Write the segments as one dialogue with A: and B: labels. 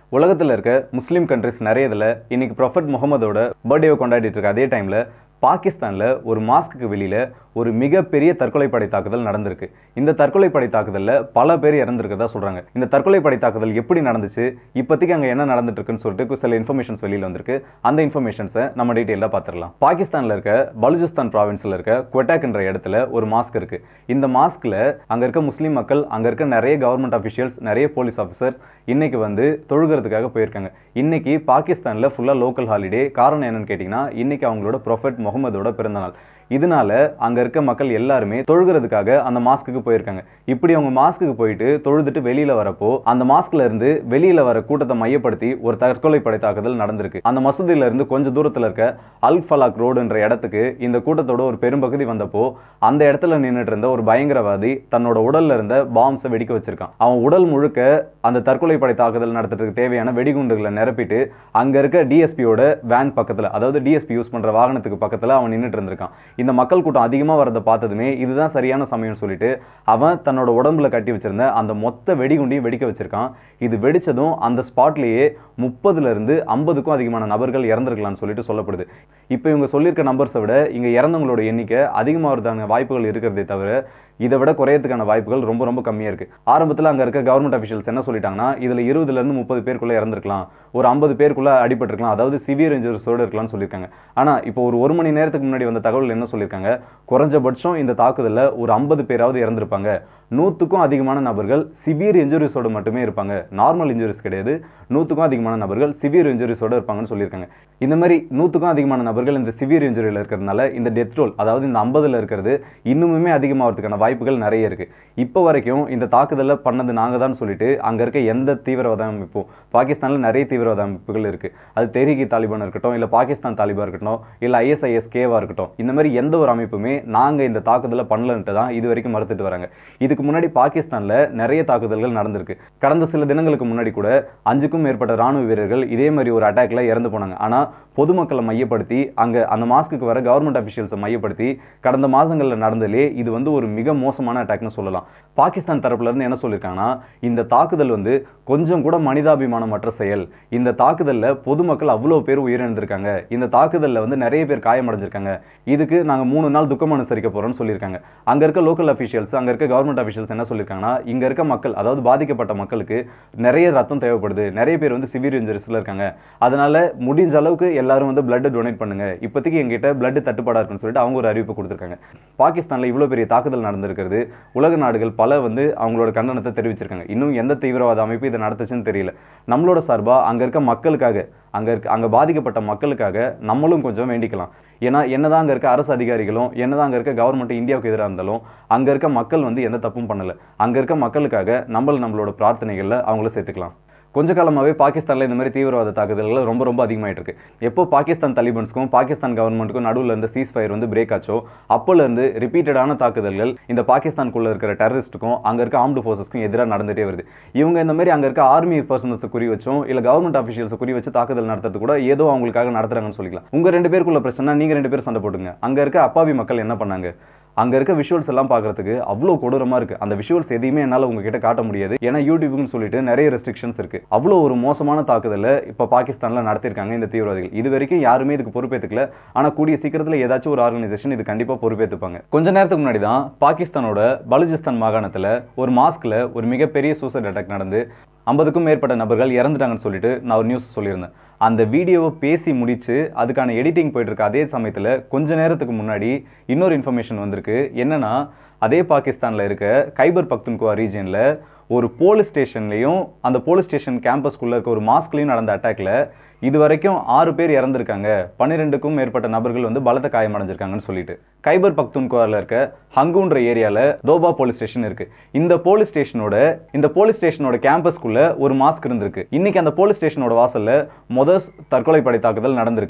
A: உலகத்தில் இருக்க முஸ்லீம் கண்ட்ரிஸ் நிறைய இதில் இன்னைக்கு ப்ரொஃபட் முகமதோட பர்த்டேவை கொண்டாடிட்டு இருக்க அதே டைமில் பாகிஸ்தானில் ஒரு மாஸ்க்கு வெளியில் ஒரு மிகப்பெரிய தற்கொலைப்படை தாக்குதல் நடந்திருக்கு இந்த தற்கொலைப்படை தாக்குதலில் பல பேர் இறந்திருக்கிறதா சொல்கிறாங்க இந்த தற்கொலைப்படை தாக்குதல் எப்படி நடந்துச்சு இப்போதைக்கு அங்கே என்ன நடந்துட்டு இருக்குன்னு சொல்லிட்டு சில இன்ஃபர்மேஷன்ஸ் வெளியில் வந்திருக்கு அந்த இன்ஃபர்மேஷன்ஸை நம்ம டீட்டெயிலாக பார்த்துடலாம் பாகிஸ்தானில் இருக்க பலுஜிஸ்தான் ப்ராவின்ஸில் இருக்க குவட்டாக் என்ற இடத்துல ஒரு மாஸ்க் இருக்கு இந்த மாஸ்கில் அங்கே இருக்க முஸ்லீம் மக்கள் அங்கே இருக்க நிறைய கவர்மெண்ட் அஃபிஷியல்ஸ் நிறைய போலீஸ் ஆஃபீஸர்ஸ் இன்னைக்கு வந்து தொழுகிறதுக்காக போயிருக்காங்க இன்னைக்கு பாகிஸ்தானில் ஃபுல்லாக லோக்கல் ஹாலிடே காரணம் என்னன்னு கேட்டிங்கன்னா இன்னைக்கு அவங்களோட ப்ரொஃபட் முகமதோட பிறந்தநாள் இதனால அங்க இருக்க மக்கள் எல்லாருமே தொழுகிறதுக்காக அந்த மாஸ்க்குக்கு போயிருக்காங்க இப்படி அவங்க மாஸ்க்குக்கு போயிட்டு தொழுதுட்டு வெளியில வரப்போ அந்த மாஸ்க்ல இருந்து வெளியில வர கூட்டத்தை மையப்படுத்தி ஒரு தற்கொலை படை தாக்குதல் நடந்திருக்கு அந்த மசூதியில இருந்து கொஞ்சம் தூரத்துல இருக்க அல் ஃபலாக் ரோடுன்ற இடத்துக்கு இந்த கூட்டத்தோட ஒரு பெரும்பகுதி வந்தப்போ அந்த இடத்துல நின்றுட்டு இருந்த ஒரு பயங்கரவாதி தன்னோட உடல்ல இருந்த பாம்ஸை வெடிக்க வச்சிருக்கான் அவன் உடல் முழுக்க அந்த தற்கொலை படை தாக்குதல் நடத்துறதுக்கு தேவையான வெடிகுண்டுகளை நிரப்பிட்டு அங்க இருக்க டிஎஸ்பியோட வேன் பக்கத்துல அதாவது டிஎஸ்பி யூஸ் பண்ற வாகனத்துக்கு பக்கத்துல அவன் நின்றுட்டு இருந்திருக்கான் இந்த மக்கள் கூட்டம் அதிகமாக வரதை பார்த்ததுமே இதுதான் சரியான சமயம்னு சொல்லிட்டு அவன் தன்னோட உடம்புல கட்டி வச்சிருந்த அந்த மொத்த வெடிகுண்டையும் வெடிக்க வச்சிருக்கான் இது வெடிச்சதும் அந்த ஸ்பாட்லேயே முப்பதுல இருந்து ஐம்பதுக்கும் அதிகமான நபர்கள் இறந்திருக்கலாம்னு சொல்லிட்டு சொல்லப்படுது இப்போ இவங்க சொல்லியிருக்க நம்பர்ஸை விட இங்கே இறந்தவங்களோட எண்ணிக்கை அதிகமாகிறதான வாய்ப்புகள் இருக்கிறதே தவிர இதை விட குறையறதுக்கான வாய்ப்புகள் ரொம்ப ரொம்ப கம்மியாக இருக்குது ஆரம்பத்தில் அங்கே இருக்க கவர்மெண்ட் அஃபிஷியல்ஸ் என்ன சொல்லிட்டாங்கன்னா இதில் இருபதுலேருந்து முப்பது பேருக்குள்ளே இறந்துருக்கலாம் ஒரு ஐம்பது பேருக்குள்ளே அடிபட்டிருக்கலாம் அதாவது சிவியர் இன்ஜுரிஸோடு இருக்கலாம்னு சொல்லியிருக்காங்க ஆனால் இப்போ ஒரு ஒரு மணி நேரத்துக்கு முன்னாடி வந்த தகவல் என்ன சொல்லியிருக்காங்க குறைஞ்சபட்சம் இந்த தாக்குதலில் ஒரு ஐம்பது பேராவது இறந்திருப்பாங்க நூற்றுக்கும் அதிகமான நபர்கள் சிவியர் இன்ஜுரிஸோடு மட்டுமே இருப்பாங்க நார்மல் இன்ஜுரிஸ் கிடையாது நூற்றுக்கும் அதிகமான நபர்கள் சிவியர் இன்ஜுரிஸோடு இருப்பாங்கன்னு சொல்லியிருக்காங்க இந்த மாதிரி நூற்றுக்கும் அதிகமான நபர்கள் இந்த சிவியர் இன்ஜுரியில் இருக்கிறதுனால இந்த டெத் ரோல் அதாவது இந்த ஐம்பதில் இருக்கிறது இன்னுமுமே அதிகமாகிறதுக்கான வாய்ப்புகள் நிறைய இருக்குது இப்போ வரைக்கும் இந்த தாக்குதலை பண்ணது நாங்கள் தான் சொல்லிட்டு அங்கே இருக்க எந்த தீவிரவாத அமைப்பும் பாகிஸ்தானில் நிறைய தீவிரவாத அமைப்புகள் இருக்குது அது தெஹ்ரிக் தாலிபான் இருக்கட்டும் இல்லை பாகிஸ்தான் தாலிபான் இருக்கட்டும் இல்லை ஐஎஸ்ஐஎஸ் கேவாக இருக்கட்டும் இந்த மாதிரி எந்த ஒரு அமைப்புமே நாங்கள் இந்த தாக்குதலை பண்ணலன்ட்டு தான் இது வரைக்கும் மறுத்துட்டு வராங்க இதுக்கு முன்னாடி பாகிஸ்தானில் நிறைய தாக்குதல்கள் நடந்திருக்கு கடந்த சில தினங்களுக்கு முன்னாடி கூட அஞ்சுக்கும் மேற்பட்ட ராணுவ வீரர்கள் இதே மாதிரி ஒரு அட்டாக்ல இறந்து போனாங்க ஆனால் பொதுமக்களை மையப்படுத்தி அங்கே அந்த மாஸ்க்கு வர கவர்மெண்ட் அஃபிஷியல்ஸை மையப்படுத்தி கடந்த மாதங்களில் நடந்ததுலே இது வந்து ஒரு மிக மோசமான அட்டாக்னு சொல்லலாம் பாகிஸ்தான் தரப்புல இருந்து என்ன சொல்லியிருக்காங்கன்னா இந்த தாக்குதல் வந்து கொஞ்சம் கூட மனிதாபிமானமற்ற செயல் இந்த தாக்குதலில் பொதுமக்கள் அவ்வளோ பேர் உயிரிழந்திருக்காங்க இந்த தாக்குதலில் வந்து நிறைய பேர் காயமடைஞ்சிருக்காங்க இதுக்கு நாங்கள் மூணு நாள் துக்கம் அனுசரிக்க போகிறோம்னு சொல்லியிருக்காங்க அங்கே இருக்க லோக்கல் அஃபிஷியல்ஸ் அங்கே இருக்க கவர்மெண்ட் அஃபிஷியல்ஸ் என்ன சொல்லியிருக்காங்கன்னா இங்கே இருக்க மக்கள் அதாவது பாதிக்கப்பட்ட மக்களுக்கு நிறைய ரத்தம் தேவைப்படுது நிறைய பேர் வந்து சிவியர் இன்ஜுரிஸில் இருக்காங்க அதனால முடிஞ்ச அளவுக்கு எல்லாரும் வந்து பிளட் டொனேட் பண்ணுங்க இப்போதைக்கு எங்கிட்ட பிளட் தட்டுப்பாடாக இருக்குன்னு சொல்லிட்டு அவங்க ஒரு அறிவிப்பு கொடுத்துருக்காங்க பாகிஸ்தானில் இவ்வளோ பெரிய தாக்குதல் நடந்திருக்கிறது உலக நாடுகள் பல வந்து அவங்களோட கண்டனத்தை தெரிவிச்சிருக்காங்க இன்னும் எந்த தீவிரவாத அமைப்பு இதை நடத்துச்சுன்னு தெரியல நம்மளோட சார்பாக அங்கே இருக்க மக்களுக்காக அங்கே இருக்க அங்கே பாதிக்கப்பட்ட மக்களுக்காக நம்மளும் கொஞ்சம் வேண்டிக்கலாம் ஏன்னா என்னதான் அங்கே இருக்க அரசு அதிகாரிகளும் என்னதான் அங்கே இருக்க கவர்மெண்ட் இந்தியாவுக்கு எதிராக இருந்தாலும் அங்கே இருக்க மக்கள் வந்து எந்த தப்பும் பண்ணலை அங்கே இருக்க மக்களுக்காக நம்மள நம்மளோட பிரார்த்தனைகளில் அவங்கள சேர்த்துக்கலாம் கொஞ்ச காலமாகவே பாகிஸ்தானில் இந்த மாதிரி தீவிரவாத தாக்குதல்கள் ரொம்ப ரொம்ப அதிகமாயிட்டு இருக்கு எப்போ பாகிஸ்தான் தலிபன்ஸ்க்கும் பாகிஸ்தான் கவர்மெண்ட்டுக்கும் நடுவில் இருந்த சீஸ் ஃபயர் வந்து பிரேக் ஆச்சோ அப்போலேருந்து ரிப்பீட்டடான தாக்குதல்கள் இந்த பாகிஸ்தானுக்குள்ள இருக்கிற டெரரிஸ்ட்டுக்கும் அங்கே இருக்க ஆர்ம்டு ஃபோர்ஸஸ்க்கும் எதிராக நடந்துகிட்டே வருது இவங்க இந்த மாதிரி அங்கே இருக்க ஆர்மி பர்சனல்ஸை குறி வச்சும் இல்லை கவர்மெண்ட் அஃபிஷியல்ஸை குறி வச்சு தாக்குதல் நடத்துறது கூட ஏதோ அவங்களுக்காக நடத்துறாங்கன்னு சொல்லிக்கலாம் உங்கள் ரெண்டு பேருக்குள்ள பிரச்சனை நீங்கள் ரெண்டு பேரும் சண்டை போட்டுங்க அங்கே இருக்க அப்பாவி மக்கள் என்ன பண்ணாங்க அங்கே இருக்க விஷுவல்ஸ் எல்லாம் பார்க்கறதுக்கு அவ்வளோ கொடூரமாக இருக்குது அந்த விஷுவல்ஸ் எதையுமே என்னால் உங்ககிட்ட காட்ட முடியாது ஏன்னா யூடியூப்னு சொல்லிட்டு நிறைய ரெஸ்ட்ரிக்ஷன்ஸ் இருக்குது அவ்வளோ ஒரு மோசமான தாக்குதலை இப்போ பாகிஸ்தானில் நடத்திருக்காங்க இந்த தீவிரவாதிகள் இது வரைக்கும் யாருமே இதுக்கு பொறுப்பேற்றுக்கல ஆனால் கூடிய சீக்கிரத்தில் ஏதாச்சும் ஒரு ஆர்கனைசேஷன் இது கண்டிப்பாக பொறுப்பேற்றுப்பாங்க கொஞ்ச நேரத்துக்கு முன்னாடி தான் பாகிஸ்தானோட பலுஜிஸ்தான் மாகாணத்தில் ஒரு மாஸ்கில் ஒரு மிகப்பெரிய சூசைட் அட்டாக் நடந்து ஐம்பதுக்கும் மேற்பட்ட நபர்கள் இறந்துட்டாங்கன்னு சொல்லிட்டு நான் ஒரு நியூஸ் சொல்லியிருந்தேன் அந்த வீடியோவை பேசி முடிச்சு அதுக்கான எடிட்டிங் போயிட்டு இருக்க அதே சமயத்தில் கொஞ்ச நேரத்துக்கு முன்னாடி இன்னொரு இன்ஃபர்மேஷன் வந்திருக்கு என்னன்னா அதே பாகிஸ்தானில் இருக்க கைபர் பக்துன்குவா ரீஜியனில் ஒரு போலீஸ் ஸ்டேஷன்லையும் அந்த போலீஸ் ஸ்டேஷன் கேம்பஸ்க்குள்ளே இருக்க ஒரு மாஸ்க்லையும் நடந்த அட்டாக்ல இது வரைக்கும் ஆறு பேர் இறந்திருக்காங்க பன்னிரெண்டுக்கும் மேற்பட்ட நபர்கள் வந்து பலத்த காயமடைஞ்சிருக்காங்கன்னு சொல்லிட்டு கைபர் பக்துன்குவாரில் இருக்க ஹங்குன்ற ஏரியாவில் தோபா போலீஸ் ஸ்டேஷன் இருக்கு இந்த போலீஸ் ஸ்டேஷனோட இந்த போலீஸ் ஸ்டேஷனோட கேம்பஸ்க்குள்ள ஒரு மாஸ்க் இருந்திருக்கு இன்னைக்கு அந்த போலீஸ் ஸ்டேஷனோட வாசல்ல முதல் தற்கொலை படை தாக்குதல் நடந்திருக்கு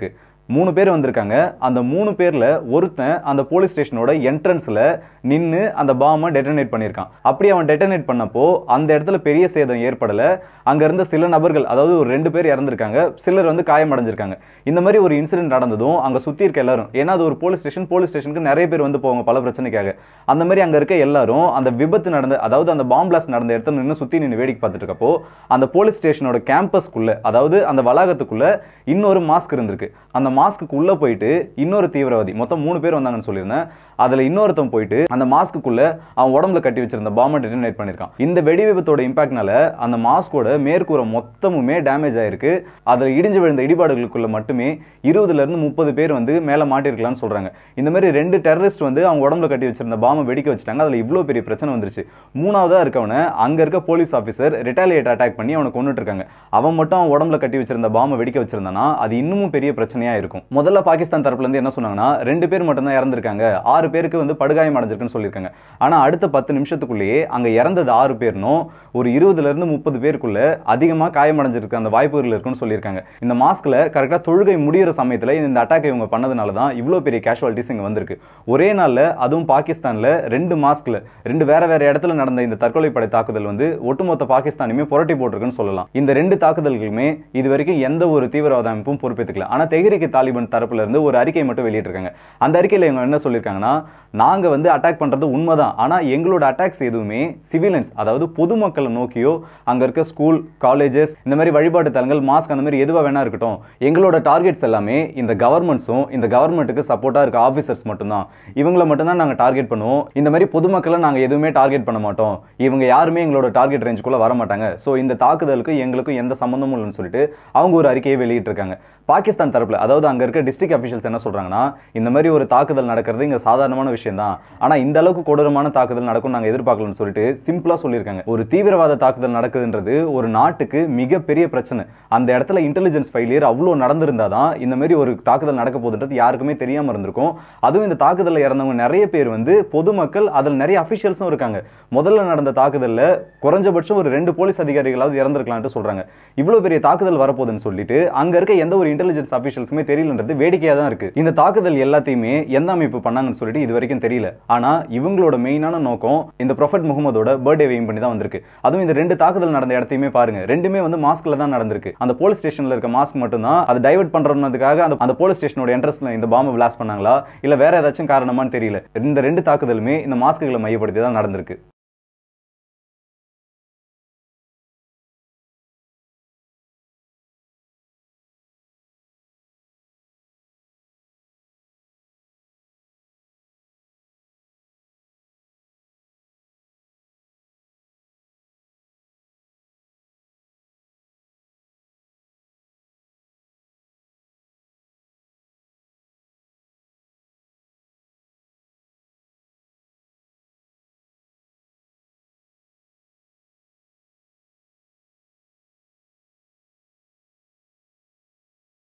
A: மூணு பேர் வந்திருக்காங்க அந்த மூணு பேர்ல ஒருத்தன் அந்த போலீஸ் ஸ்டேஷனோட என்ட்ரன்ஸ்ல நின்னு அந்த பாம்பை டெட்டனேட் பண்ணியிருக்கான் அப்படி அவன் டெட்டனேட் பண்ணப்போ அந்த இடத்துல பெரிய சேதம் ஏற்படல அங்க இருந்த சில நபர்கள் அதாவது ஒரு ரெண்டு பேர் இறந்திருக்காங்க சிலர் வந்து காயமடைஞ்சிருக்காங்க இந்த மாதிரி ஒரு இன்சிடென்ட் நடந்ததும் அங்க சுத்தி இருக்க எல்லாரும் ஏன்னா அது ஒரு போலீஸ் ஸ்டேஷன் போலீஸ் ஸ்டேஷனுக்கு நிறைய பேர் வந்து போவாங்க பல பிரச்சனைக்காக அந்த மாதிரி அங்க இருக்க எல்லாரும் அந்த விபத்து நடந்த அதாவது அந்த பாம் பிளாஸ்ட் நடந்த இடத்துல நின்று சுத்தி நின்று வேடிக்கை பார்த்துட்டு இருக்கப்போ அந்த போலீஸ் ஸ்டேஷனோட கேம்பஸ்க்குள்ள அதாவது அந்த வளாகத்துக்குள்ள இன்னொரு மாஸ்க் இருந்திருக்கு அந்த மாஸ்க்கு உள்ள போயிட்டு இன்னொரு தீவிரவாதி மொத்தம் மூணு பேர் வந்தாங்கன்னு சொல்லியிருந்தேன் அதுல இன்னொருத்தன் போயிட்டு அந்த மாஸ்க்குள்ள அவன் உடம்புல கட்டி வச்சிருந்த பாம்பை டெட்டனேட் பண்ணியிருக்கான் இந்த வெடி விபத்தோட இம்பாக்ட்னால அந்த மாஸ்கோட மேற்கூரை மொத்தமுமே டேமேஜ் ஆயிருக்கு அதுல இடிஞ்சு விழுந்த இடிபாடுகளுக்குள்ள மட்டுமே இருபதுல இருந்து முப்பது பேர் வந்து மேல மாட்டிருக்கலாம்னு சொல்றாங்க இந்த மாதிரி ரெண்டு டெரரிஸ்ட் வந்து அவங்க உடம்புல கட்டி வச்சிருந்த பாம்பை வெடிக்க வச்சுட்டாங்க அதுல இவ்வளவு பெரிய பிரச்சனை வந்துருச்சு மூணாவதா இருக்கவன அங்க இருக்க போலீஸ் ஆஃபீஸர் ரிட்டாலியேட் அட்டாக் பண்ணி அவனை கொண்டுட்டு இருக்காங்க அவன் மட்டும் அவன் உடம்புல கட்டி வச்சிருந்த பாம்பை வெடிக்க வச்சிருந்தானா அது இன்னமும் பெரிய பிரச்சனையா இருக்கும் முதல்ல பாகிஸ்தான் தரப்புல இருந்து என்ன சொன்னாங்கன்னா ரெண்டு பேர் மட்டும் தான் இறந்திருக்காங்க ஆறு பேருக்கு வந்து படுகாயம் அடைஞ்சிருக்குன்னு சொல்லியிருக்காங்க ஆனா அடுத்த பத்து நிமிஷத்துக்குள்ளேயே அங்க இறந்தது ஆறு பேர்னும் ஒரு இருபதுல இருந்து முப்பது பேருக்குள்ள அதிகமா காயமடைஞ்சிருக்க அந்த வாய்ப்புகள் இருக்குன்னு சொல்லியிருக்காங்க இந்த மாஸ்க்ல கரெக்டா தொழுகை முடியிற சமயத்துல இந்த அட்டாக் இவங்க பண்ணதுனால தான் இவ்வளவு பெரிய கேஷுவாலிட்டிஸ் இங்க வந்திருக்கு ஒரே நாள்ல அதுவும் பாகிஸ்தான்ல ரெண்டு மாஸ்க்ல ரெண்டு வேற வேற இடத்துல நடந்த இந்த தற்கொலை படை தாக்குதல் வந்து ஒட்டுமொத்த பாகிஸ்தானுமே புரட்டி போட்டிருக்குன்னு சொல்லலாம் இந்த ரெண்டு தாக்குதல்களுமே இது வரைக்கும் எந்த ஒரு தீவிரவாத அமைப்பும் பொறுப்பேற்றுக்கல ஆனா தெஹ்ரிக் தாலிபான் தரப்புல இருந்து ஒரு அறிக்கை மட்டும் வெளியிட்டிருக்காங்க அந்த அறிக்கையில இவங்க என்ன சொல்லியிருக்காங்கன்னா நாங்க வந்து அட்டாக் பண்றது உண்மைதான் ஆனா எங்களோட அட்டாக்ஸ் எதுவுமே சிவிலியன்ஸ் அதாவது பொதுமக்களை நோக்கியோ அங்க இருக்க ஸ்கூல் காலேஜஸ் இந்த மாதிரி வழிபாட்டு தலங்கள் மாஸ்க் அந்த மாதிரி எதுவா வேணா இருக்கட்டும் எங்களோட டார்கெட்ஸ் எல்லாமே இந்த கவர்மெண்ட்ஸும் இந்த கவர்மெண்ட்டுக்கு சப்போர்ட்டா இருக்க ஆஃபீஸர்ஸ் மட்டும்தான் இவங்கள மட்டும்தான் நாங்க டார்கெட் பண்ணுவோம் இந்த மாதிரி பொதுமக்களை நாங்க எதுவுமே டார்கெட் பண்ண மாட்டோம் இவங்க யாருமே எங்களோட டார்கெட் ரேஞ்சுக்குள்ள வர மாட்டாங்க ஸோ இந்த தாக்குதலுக்கு எங்களுக்கும் எந்த சம்மந்தமும் இல்லைன்னு சொல்லிட்டு அவங்க ஒரு அறிக்கையை வெளியிட்டிருக்காங்க பாகிஸ்தான் தரப்புல அதாவது அங்க இருக்க டிஸ்ட்ரிக்ட் அஃபிஷியல்ஸ் என்ன சொல்றாங்கன்னா இந்த மாதிரி ஒரு தாக்குதல் நடக்கிறது இங்க சாதாரணமான விஷயம் தான் ஆனா இந்த அளவுக்கு கொடூரமான தாக்குதல் நடக்கும் நாங்க எதிர்பார்க்கலன்னு சொல்லிட்டு சிம்பிளா சொல்லியிருக்காங்க ஒரு தீவிரவாத தாக்குதல் நடக்குதுன்றது ஒரு நாட்டுக்கு மிகப்பெரிய பிரச்சனை அந்த இடத்துல இன்டெலிஜென்ஸ் ஃபெயிலியர் அவ்வளோ நடந்திருந்தாதான் இந்த மாதிரி ஒரு தாக்குதல் நடக்க போகுதுன்றது யாருக்குமே தெரியாம இருந்திருக்கும் அதுவும் இந்த தாக்குதலில் இறந்தவங்க நிறைய பேர் வந்து பொதுமக்கள் அதில் நிறைய அஃபிஷியல்ஸும் இருக்காங்க முதல்ல நடந்த தாக்குதல்ல குறைஞ்சபட்சம் ஒரு ரெண்டு போலீஸ் அதிகாரிகளாவது இறந்திருக்கலாம்னு சொல்றாங்க இவ்வளவு பெரிய தாக்குதல் வரப்போகுதுன்னு சொல்லிட்டு அங்க இருக்க எந்த ஒரு இன்டெலிஜென்ஸ் அஃபிஷியல்ஸுமே தெரியலன்றது வேடிக்கையா தான் இருக்கு இந்த தாக்குதல் எல்லாத்தையுமே எந்த அமைப்பு பண்ணாங்கன்னு சொல்லிட்டு இது வரைக்கும் தெரியல ஆனா இவங்களோட மெயினான நோக்கம் இந்த ப்ரொஃபட் முகமதோட பர்த்டே வெயின் பண்ணி தான் வந்திருக்கு அதுவும் இந்த ரெண்டு தாக்குதல் நடந்த இடத்தையுமே பாருங்க ரெண்டுமே வந்து மாஸ்க்ல தான் நடந்திருக்கு அந்த போலீஸ் ஸ்டேஷன்ல இருக்க மாஸ்க் மட்டும் தான் அதை டைவர்ட் பண்றதுக்காக அந்த அந்த போலீஸ் ஸ்டேஷனோட என்ட்ரன்ஸ்ல இந்த பாம்பை பிளாஸ்ட் பண்ணாங்களா இல்ல வேற ஏதாச்சும் காரணமான்னு தெரியல இந்த ரெண்டு தாக்குதலுமே இந்த மாஸ்க்குகளை மையப்படுத்தி தான் நடந்திருக்கு